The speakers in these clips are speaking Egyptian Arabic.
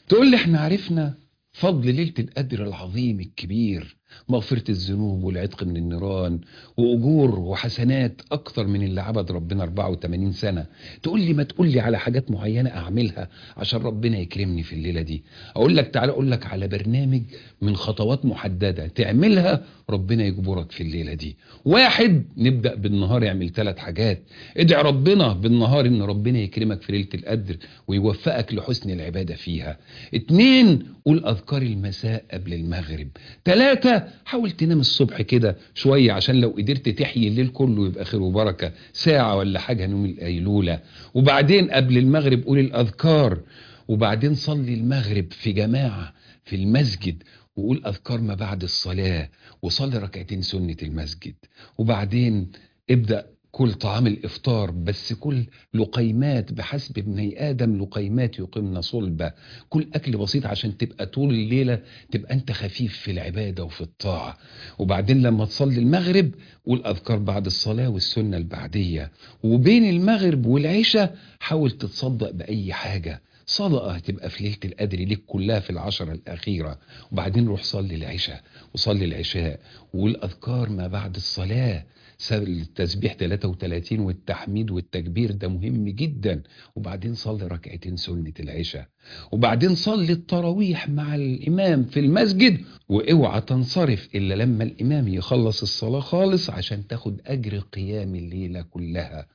تقول لي احنا عرفنا فضل ليلة القدر العظيم الكبير مغفرة الذنوب والعتق من النيران وأجور وحسنات أكتر من اللي عبد ربنا 84 سنة تقول لي ما تقول لي على حاجات معينة أعملها عشان ربنا يكرمني في الليلة دي أقول لك تعالى أقول لك على برنامج من خطوات محددة تعملها ربنا يجبرك في الليلة دي واحد نبدأ بالنهار يعمل ثلاث حاجات ادعي ربنا بالنهار ان ربنا يكرمك في ليلة القدر ويوفقك لحسن العبادة فيها اتنين قول اذكار المساء قبل المغرب ثلاثة حاول تنام الصبح كده شوية عشان لو قدرت تحيي الليل كله يبقى خير وبركة ساعة ولا حاجة نوم القيلولة وبعدين قبل المغرب قول الاذكار وبعدين صلي المغرب في جماعة في المسجد وقول أذكار ما بعد الصلاة وصلي ركعتين سنة المسجد وبعدين ابدأ كل طعام الإفطار بس كل لقيمات بحسب ابن آدم لقيمات يقمن صلبة كل أكل بسيط عشان تبقى طول الليلة تبقى أنت خفيف في العبادة وفي الطاعة وبعدين لما تصلي المغرب قول أذكار بعد الصلاة والسنة البعدية وبين المغرب والعشاء حاول تتصدق بأي حاجة صدقة هتبقى في ليلة القدر ليك كلها في العشرة الأخيرة وبعدين روح صلي العشاء وصلي العشاء والأذكار ما بعد الصلاة التسبيح 33 والتحميد والتكبير ده مهم جدا وبعدين صلي ركعتين سنة العشاء وبعدين صلي التراويح مع الإمام في المسجد واوعى تنصرف إلا لما الإمام يخلص الصلاة خالص عشان تاخد أجر قيام الليلة كلها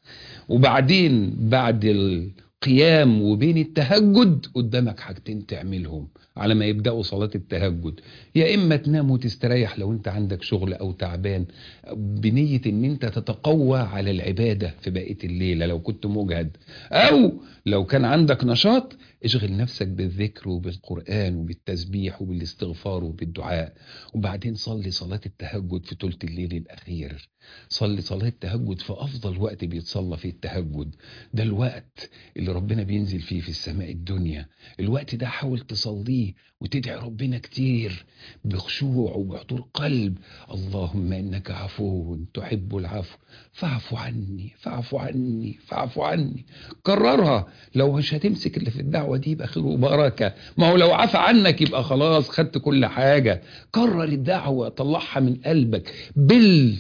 وبعدين بعد ال قيام وبين التهجد قدامك حاجتين تعملهم على ما يبدأوا صلاة التهجد يا إما تنام وتستريح لو أنت عندك شغل أو تعبان بنية أن أنت تتقوى على العبادة في بقية الليلة لو كنت مجهد أو لو كان عندك نشاط اشغل نفسك بالذكر وبالقرآن وبالتسبيح وبالاستغفار وبالدعاء وبعدين صلي صلاة التهجد في ثلث الليل الأخير صلي صلاة التهجد في أفضل وقت بيتصلى فيه التهجد ده الوقت اللي ربنا بينزل فيه في السماء الدنيا الوقت ده حاول تصليه وتدعي ربنا كتير بخشوع وبحضور قلب اللهم إنك عفو تحب العفو فاعف عني فاعف عني فاعف عني كررها لو مش هتمسك اللي في الدعوة دي يبقى خير وبركة ما هو لو عفى عنك يبقى خلاص خدت كل حاجة كرر الدعوة طلعها من قلبك بال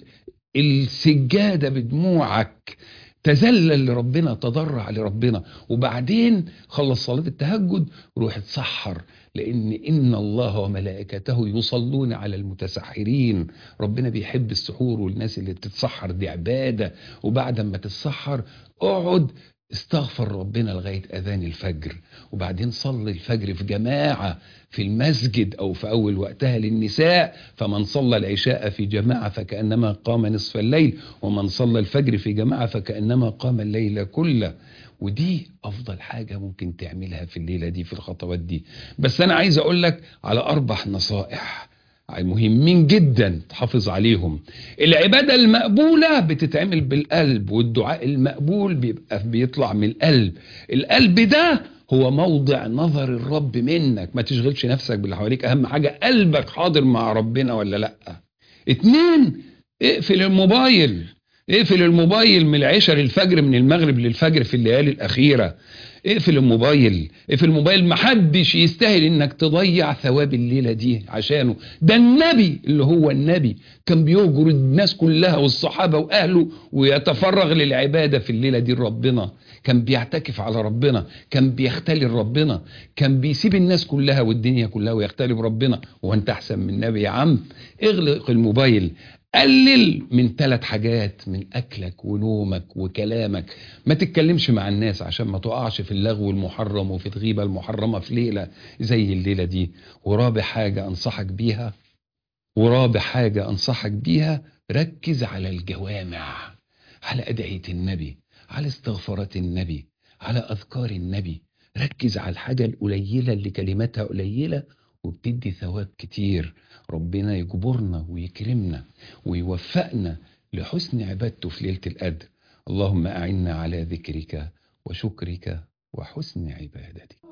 السجادة بدموعك تذلل لربنا تضرع لربنا وبعدين خلص صلاة التهجد روح اتسحر لأن إن الله وملائكته يصلون على المتسحرين ربنا بيحب السحور والناس اللي بتتسحر دي عبادة وبعد ما تتسحر اقعد استغفر ربنا لغاية أذان الفجر وبعدين صلي الفجر في جماعة في المسجد أو في أول وقتها للنساء فمن صلى العشاء في جماعة فكأنما قام نصف الليل ومن صلى الفجر في جماعة فكأنما قام الليل كله ودي أفضل حاجة ممكن تعملها في الليلة دي في الخطوات دي بس أنا عايز أقول لك على أربع نصائح مهمين جدا تحافظ عليهم العبادة المقبولة بتتعمل بالقلب والدعاء المقبول بيبقى بيطلع من القلب القلب ده هو موضع نظر الرب منك ما تشغلش نفسك باللي حواليك اهم حاجة قلبك حاضر مع ربنا ولا لا اتنين اقفل الموبايل اقفل الموبايل من العشاء للفجر من المغرب للفجر في الليالي الأخيرة اقفل الموبايل اقفل الموبايل محدش يستاهل انك تضيع ثواب الليلة دي عشانه ده النبي اللي هو النبي كان بيهجر الناس كلها والصحابة واهله ويتفرغ للعبادة في الليلة دي لربنا كان بيعتكف على ربنا كان بيختلي ربنا كان بيسيب الناس كلها والدنيا كلها ويختلي بربنا وانت احسن من النبي يا عم اغلق الموبايل قلل من ثلاث حاجات من اكلك ونومك وكلامك ما تتكلمش مع الناس عشان ما تقعش في اللغو المحرم وفي الغيبة المحرمة في ليلة زي الليلة دي ورابع حاجة انصحك بيها ورابع حاجة انصحك بيها ركز على الجوامع على أدعية النبي على استغفارات النبي على أذكار النبي ركز على الحاجة القليلة اللي كلماتها قليلة وبتدي ثواب كتير ربنا يجبرنا ويكرمنا ويوفقنا لحسن عبادته في ليلة القدر اللهم أعنا على ذكرك وشكرك وحسن عبادتك